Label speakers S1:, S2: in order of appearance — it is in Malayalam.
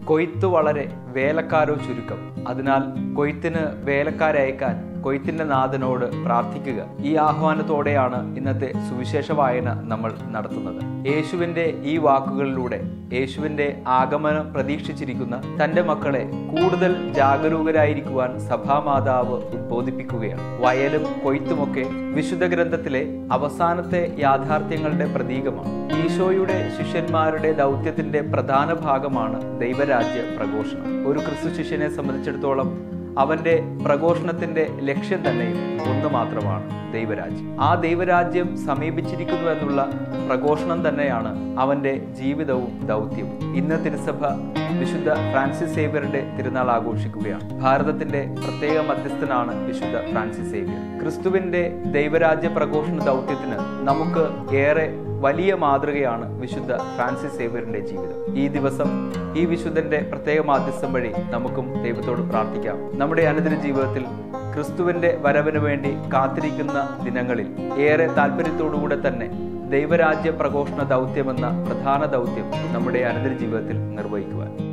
S1: കൊയ്ത്ത് വളരെ വേലക്കാരോ ചുരുക്കം അതിനാൽ കൊയ്ത്തിന് വേലക്കാരെ അയക്കാൻ കൊയ്ത്തിന്റെ നാഥനോട് പ്രാർത്ഥിക്കുക ഈ ആഹ്വാനത്തോടെയാണ് ഇന്നത്തെ സുവിശേഷ വായന നമ്മൾ നടത്തുന്നത് യേശുവിന്റെ ഈ വാക്കുകളിലൂടെ യേശുവിന്റെ ആഗമനം പ്രതീക്ഷിച്ചിരിക്കുന്ന തന്റെ മക്കളെ കൂടുതൽ ജാഗരൂകരായിരിക്കുവാൻ സഭാമാതാവ് ഉദ്ബോധിപ്പിക്കുകയാണ് വയലും കൊയ്ത്തുമൊക്കെ വിശുദ്ധ ഗ്രന്ഥത്തിലെ അവസാനത്തെ യാഥാർത്ഥ്യങ്ങളുടെ പ്രതീകമാണ് ഈശോയുടെ ശിഷ്യന്മാരുടെ ദൗത്യത്തിന്റെ പ്രധാന ഭാഗമാണ് ദൈവരാജ്യ പ്രഘോഷണം ഒരു ക്രിസ്തു ശിഷ്യനെ സംബന്ധിച്ചിടത്തോളം അവന്റെ പ്രഘോഷണത്തിന്റെ ലക്ഷ്യം തന്നെയും ഒന്ന് മാത്രമാണ് ദൈവരാജ്യം ആ ദൈവരാജ്യം സമീപിച്ചിരിക്കുന്നു എന്നുള്ള പ്രഘോഷണം തന്നെയാണ് അവന്റെ ജീവിതവും ദൗത്യവും ഇന്ന് തിരുസഭ വിശുദ്ധ ഫ്രാൻസിസ് സേവ്യറുടെ തിരുനാൾ ആഘോഷിക്കുകയാണ് ഭാരതത്തിന്റെ പ്രത്യേക മധ്യസ്ഥനാണ് വിശുദ്ധ ഫ്രാൻസിസ് സേവ്യർ ക്രിസ്തുവിന്റെ ദൈവരാജ്യ പ്രഘോഷണ ദൗത്യത്തിന് നമുക്ക് ഏറെ വലിയ മാതൃകയാണ് വിശുദ്ധ ഫ്രാൻസിസ് സേവ്യറിന്റെ ജീവിതം ഈ ദിവസം ഈ വിശുദ്ധന്റെ പ്രത്യേക മാധ്യസ്ഥം വഴി നമുക്കും ദൈവത്തോട് പ്രാർത്ഥിക്കാം നമ്മുടെ അനുദിന ജീവിതത്തിൽ ക്രിസ്തുവിന്റെ വരവിന് വേണ്ടി കാത്തിരിക്കുന്ന ദിനങ്ങളിൽ ഏറെ താല്പര്യത്തോടുകൂടെ തന്നെ ദൈവരാജ്യ പ്രഘോഷണ ദൗത്യമെന്ന പ്രധാന ദൗത്യം നമ്മുടെ അനുദിന ജീവിതത്തിൽ നിർവഹിക്കുവാൻ